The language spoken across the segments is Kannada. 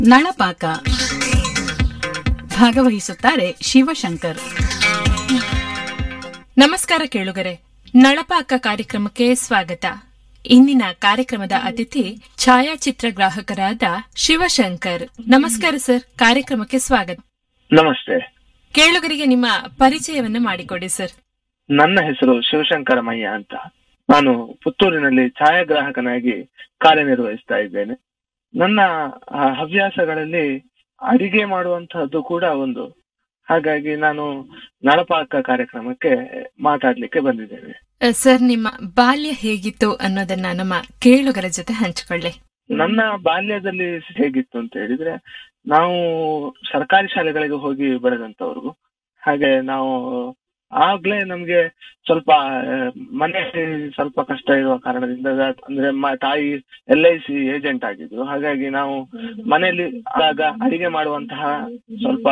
ನಳಪಾಕ ಭಾಗವಹಿಸುತ್ತಾರೆ ಶಿವಶಂಕರ್ ನಮಸ್ಕಾರ ಕೇಳುಗರೆ ನಳಪಾಕ ಕಾರ್ಯಕ್ರಮಕ್ಕೆ ಸ್ವಾಗತ ಇಂದಿನ ಕಾರ್ಯಕ್ರಮದ ಅತಿಥಿ ಛಾಯಾಚಿತ್ರಗ್ರಾಹಕರಾದ ಶಿವಶಂಕರ್ ನಮಸ್ಕಾರ ಸರ್ ಕಾರ್ಯಕ್ರಮಕ್ಕೆ ಸ್ವಾಗತ ನಮಸ್ತೆ ಕೇಳುಗರಿಗೆ ನಿಮ್ಮ ಪರಿಚಯವನ್ನ ಮಾಡಿಕೊಡಿ ಸರ್ ನನ್ನ ಹೆಸರು ಶಿವಶಂಕರ ಮಯ್ಯ ಅಂತ ನಾನು ಪುತ್ತೂರಿನಲ್ಲಿ ಛಾಯಾಗ್ರಾಹಕನಾಗಿ ಕಾರ್ಯನಿರ್ವಹಿಸ್ತಾ ಇದ್ದೇನೆ ನನ್ನ ಆ, ಹವ್ಯಾಸಗಳಲ್ಲಿ ಅಡಿಗೆ ಮಾಡುವಂತಹದ್ದು ಕೂಡ ಒಂದು ಹಾಗಾಗಿ ನಾನು ನಳಪಾಕ ಕಾರ್ಯಕ್ರಮಕ್ಕೆ ಮಾತಾಡ್ಲಿಕ್ಕೆ ಬಂದಿದ್ದೇನೆ ಅ, ಸರ್ ನಿಮ್ಮ ಬಾಲ್ಯ ಹೇಗಿತ್ತು ಅನ್ನೋದನ್ನ ನಮ್ಮ ಕೇಳುಗರ ಜೊತೆ ಹಂಚಿಕೊಳ್ಳಿ ನನ್ನ ಬಾಲ್ಯದಲ್ಲಿ ಹೇಗಿತ್ತು ಅಂತ ಹೇಳಿದ್ರೆ ನಾವು ಸರ್ಕಾರಿ ಶಾಲೆಗಳಿಗೆ ಹೋಗಿ ಬೆಳೆದಂತವ್ರು ಹಾಗೆ ನಾವು ಆಗ್ಲೇ ನಮ್ಗೆ ಸ್ವಲ್ಪ ಆ, ಮನೆಯಲ್ಲಿ ಸ್ವಲ್ಪ ಕಷ್ಟ ಇರುವ ಕಾರಣದಿಂದ ಅಂದ್ರೆ ಮ- ತಾಯಿ ಎಲ್ ಐ ಸಿ ಏಜೆಂಟ್ ಆಗಿದ್ರು ಹಾಗಾಗಿ ನಾವು ಮನೆಯಲ್ಲಿ ಆಗ ಅಡಿಗೆ ಮಾಡುವಂತಹ ಸ್ವಲ್ಪ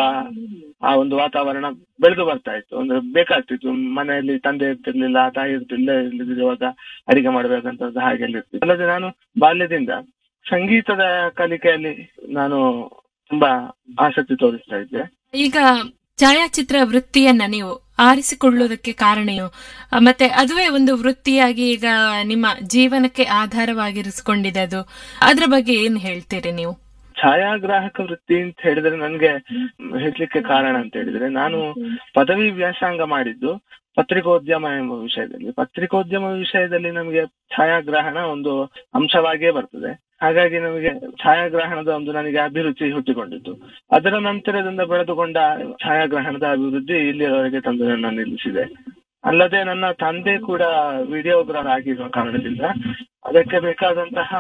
ಆ ಒಂದು ವಾತಾವರಣ ಬೆಳೆದು ಬರ್ತಾ ಇತ್ತು ಅಂದ್ರೆ ಬೇಕಾಗ್ತಿತ್ತು ಮನೆಯಲ್ಲಿ ತಂದೆ ಇರ್ತಿರ್ಲಿಲ್ಲ ತಾಯಿ ಇರ್ತಿರ್ಲಿಲ್ಲ ಇಲ್ಲದಿರುವಾಗ ಅಡಿಗೆ ಮಾಡ್ಬೇಕಂತ ಹಾಗೆಲ್ಲ ಇರ್ತಿತ್ತು ಅಲ್ಲದೆ ನಾನು ಬಾಲ್ಯದಿಂದ ಸಂಗೀತದ ಕಲಿಕೆಯಲ್ಲಿ ನಾನು ತುಂಬಾ ಆಸಕ್ತಿ ತೋರಿಸ್ತಾ ಇದ್ದೆ ಈಗ ಛಾಯಾಚಿತ್ರ ವೃತ್ತಿಯನ್ನ ನೀವು ಆರಿಸಿಕೊಳ್ಳುವುದಕ್ಕೆ ಕಾರಣ ಏನು ಅ, ಮತ್ತೆ ಅದುವೇ ಒಂದು ವೃತ್ತಿಯಾಗಿ ಈಗ ನಿಮ್ಮ ಜೀವನಕ್ಕೆ ಆಧಾರವಾಗಿರಿಸಿಕೊಂಡಿದೆ ಅದು ಅದ್ರ ಬಗ್ಗೆ ಏನ್ ಹೇಳ್ತೀರಿ ನೀವು ಛಾಯಾಗ್ರಾಹಕ ವೃತ್ತಿ ಅಂತ ಹೇಳಿದ್ರೆ ನನ್ಗೆ ಹೇಳ್ಲಿಕ್ಕೆ ಕಾರಣ ಅಂತ ಹೇಳಿದ್ರೆ ನಾನು ಪದವಿ ವ್ಯಾಸಂಗ ಮಾಡಿದ್ದು ಪತ್ರಿಕೋದ್ಯಮ ಎಂಬ ವಿಷಯದಲ್ಲಿ ಪತ್ರಿಕೋದ್ಯಮ ವಿಷಯದಲ್ಲಿ ನಮಗೆ ಛಾಯಾಗ್ರಹಣ ಒಂದು ಅಂಶವಾಗಿಯೇ ಬರ್ತದೆ ಹಾಗಾಗಿ ನಮಗೆ ಛಾಯಾಗ್ರಹಣದ ಒಂದು ನನಗೆ ಅಭಿರುಚಿ ಹುಟ್ಟಿಕೊಂಡಿತ್ತು ಅದರ ನಂತರದಿಂದ ಬೆಳೆದುಕೊಂಡ ಛಾಯಾಗ್ರಹಣದ ಅಭಿವೃದ್ಧಿ ಇಲ್ಲಿಯವರೆಗೆ ತಂದು ನನ್ನ ನಿಲ್ಲಿಸಿದೆ ಅಲ್ಲದೆ ನನ್ನ ತಂದೆ ಕೂಡ ವಿಡಿಯೋಗ್ರಾಫರ್ ಆಗಿರುವ ಕಾರಣದಿಂದ ಅದಕ್ಕೆ ಬೇಕಾದಂತಹ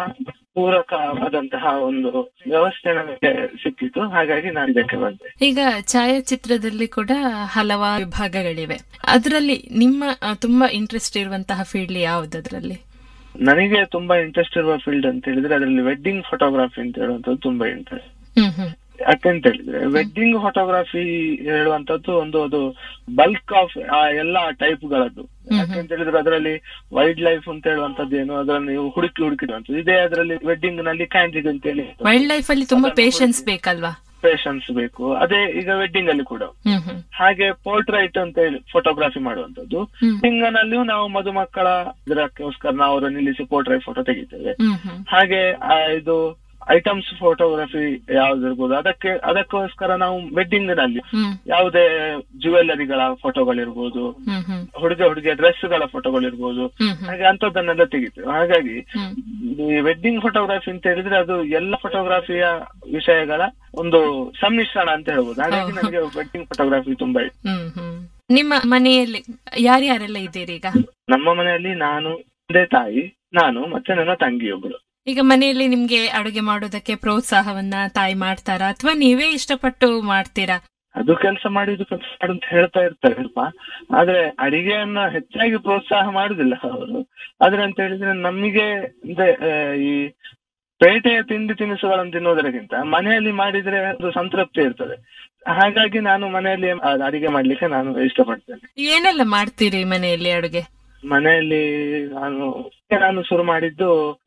ಪೂರಕವಾದಂತಹ ಒಂದು ವ್ಯವಸ್ಥೆ ನನಗೆ ಸಿಕ್ಕಿತು ಹಾಗಾಗಿ ನಾನು ಇದಕ್ಕೆ ಬಂದೆ ಈಗ ಛಾಯಾಚಿತ್ರದಲ್ಲಿ ಕೂಡ ಹಲವಾರು ವಿಭಾಗಗಳಿವೆ ಅದರಲ್ಲಿ ನಿಮ್ಮ ಅ, ತುಂಬಾ ಇಂಟ್ರೆಸ್ಟ್ ಇರುವಂತಹ ಫೀಲ್ಡ್ ಯಾವ್ದು ಅದರಲ್ಲಿ ನನಗೆ ತುಂಬಾ ಇಂಟ್ರೆಸ್ಟ್ ಇರುವ ಫೀಲ್ಡ್ ಅಂತ ಹೇಳಿದ್ರೆ ಅದರಲ್ಲಿ ವೆಡ್ಡಿಂಗ್ ಫೋಟೋಗ್ರಫಿ ಅಂತ ಹೇಳುವಂತದ್ದು ತುಂಬಾ ಇಂಟ್ರೆಸ್ಟ್ ಹ್ಮ್ ಹ್ಮ್ ಯಾಕೆಂತ ಹೇಳಿದ್ರೆ ವೆಡ್ಡಿಂಗ್ ಫೋಟೋಗ್ರಫಿ ಹೇಳುವಂತದ್ದು ಒಂದು ಅದು ಬಲ್ಕ್ ಆಫ್ ಆ ಎಲ್ಲಾ ಟೈಪ್ ಗಳದ್ದು ಯಾಕೆಂತ ಹೇಳಿದ್ರೆ ಅದರಲ್ಲಿ ವೈಲ್ಡ್ ಲೈಫ್ ಅಂತ ಹೇಳುವಂತದ್ದು ಏನು ಅದರಲ್ಲಿ ನೀವು ಹುಡುಕಿ ಹುಡುಕಿರುವಂತದ್ದು ಇದೇ ಅದರಲ್ಲಿ ವೆಡ್ಡಿಂಗ್ ನಲ್ಲಿ ಕ್ಯಾಂಡಿಡ್ ಅಂತ ಹೇಳಿ ವೈಲ್ಡ್ ಲೈಫ್ ಅಲ್ಲಿ ತುಂಬಾ ಪೇಶನ್ಸ್ ಬೇಕಲ್ವಾ ಪೇಷನ್ಸ್ ಬೇಕು ಅದೇ ಈಗ ವೆಡ್ಡಿಂಗ್ ಅಲ್ಲಿ ಕೂಡ ಹ್ಮ್ ಹ್ಮ್ ಹಾಗೆ ಪೋರ್ಟ್ರೈಟ್ ಅಂತ ಹೇಳಿ ಫೋಟೋಗ್ರಫಿ ಮಾಡುವಂತದ್ದು ಹ್ಮ್. ವೆಡ್ಡಿಂಗ್ ನಲ್ಲಿಯೂ ನಾವು ಮದುಮಕ್ಕಳ ಇದಕ್ಕೋಸ್ಕರ ನಾವು ಅವರನ್ನು ನಿಲ್ಲಿಸಿ ಪೋರ್ಟ್ರೈಟ್ ಫೋಟೋ ತೆಗಿತೇವೆ ಹ್ಮ್ ಹ್ಮ್ ಹಾಗೆ ಆ, ಇದು ಐಟಮ್ಸ್ ಫೋಟೋಗ್ರಫಿ ಯಾವ್ದಿರ್ಬೋದು ಅದಕ್ಕೆ ಅದಕ್ಕೋಸ್ಕರ ನಾವು ವೆಡ್ಡಿಂಗ್ ನಲ್ಲಿ ಹ್ಮ್ ಯಾವುದೇ ಜುವೆಲ್ಲರಿಗಳ ಫೋಟೋಗಳಿರ್ಬೋದು ಹ್ಮ್ ಹ್ಮ್ ಹುಡುಗ ಹುಡುಗಿಯ ಡ್ರೆಸ್ ಗಳ ಫೋಟೋಗಳಿರ್ಬೋದು ಹ್ಮ್ ಹ್ಮ್ ಹಾಗೆ ಅಂತದನ್ನೆಲ್ಲ ತೆಗಿತೇವೆ ಹಾಗಾಗಿ ಹ್ಮ್ ಈ ವೆಡ್ಡಿಂಗ್ ಫೋಟೋಗ್ರಫಿ ಅಂತ ಹೇಳಿದ್ರೆ ಅದು ಎಲ್ಲ ಫೋಟೋಗ್ರಫಿಯ ವಿಷಯಗಳ ಒಂದು ಸಮ್ಮಿಶ್ರಣ ಅಂತ ಹೇಳ್ಬೋದು ಹಾಗಾಗಿ ಹೌದು. ನನಗೆ ವೆಡ್ಡಿಂಗ್ ಫೋಟೋಗ್ರಫಿ ತುಂಬಾ ಇಷ್ಟ ಹ್ಮ್ ಹ್ಮ್ ನಿಮ್ಮ ಮನೆಯಲ್ಲಿ ಯಾರ್ಯಾರೆಲ್ಲ ಇದ್ದೀರಿ ಈಗ ನಮ್ಮ ಮನೆಯಲ್ಲಿ ನಾನು ತಂದೆ ತಾಯಿ ನಾನು ಮತ್ತೆ ನನ್ನ ತಂಗಿಯೊಬ್ಬಳು ಈಗ ಮನೆಯಲ್ಲಿ ನಿಮ್ಗೆ ಅಡುಗೆ ಮಾಡೋದಕ್ಕೆ ಪ್ರೋತ್ಸಾಹವನ್ನ ತಾಯಿ ಮಾಡ್ತಾರಾ ಅಥವಾ ನೀವೇ ಇಷ್ಟಪಟ್ಟು ಮಾಡ್ತೀರಾ ಅದು ಕೆಲಸ ಮಾಡಿದ್ದು ಕೆಲಸ ಮಾಡು ಅಂತ ಹೇಳ್ತಾ ಇರ್ತಾರೆ ಸ್ವಲ್ಪ ಆದ್ರೆ ಅಡಿಗೆಯನ್ನ ಹೆಚ್ಚಾಗಿ ಪ್ರೋತ್ಸಾಹ ಮಾಡುದಿಲ್ಲ ಅವರು ಆದ್ರೆ ಅಂತ ಹೇಳಿದ್ರೆ ನಮಗೆ ಅಂದ್ರೆ ಆ, ಈ ಪೇಟೆಯ ತಿಂಡಿ ತಿನಿಸುಗಳನ್ನು ತಿನ್ನೋದಕ್ಕಿಂತ ಮನೆಯಲ್ಲಿ ಮಾಡಿದ್ರೆ ಅದು ಸಂತೃಪ್ತಿ ಇರ್ತದೆ ಹಾಗಾಗಿ ನಾನು ಮನೆಯಲ್ಲಿ ಆ, ಅಡಿಗೆ ಮಾಡ್ಲಿಕ್ಕೆ ನಾನು ಇಷ್ಟಪಡ್ತೇನೆ ಏನೆಲ್ಲ ಮಾಡ್ತೀರಿ ಮನೆಯಲ್ಲಿ ಅಡುಗೆ ಮನೆಯಲ್ಲಿ ನಾನು ನಾನು ಶುರು ಮಾಡಿದ್ದು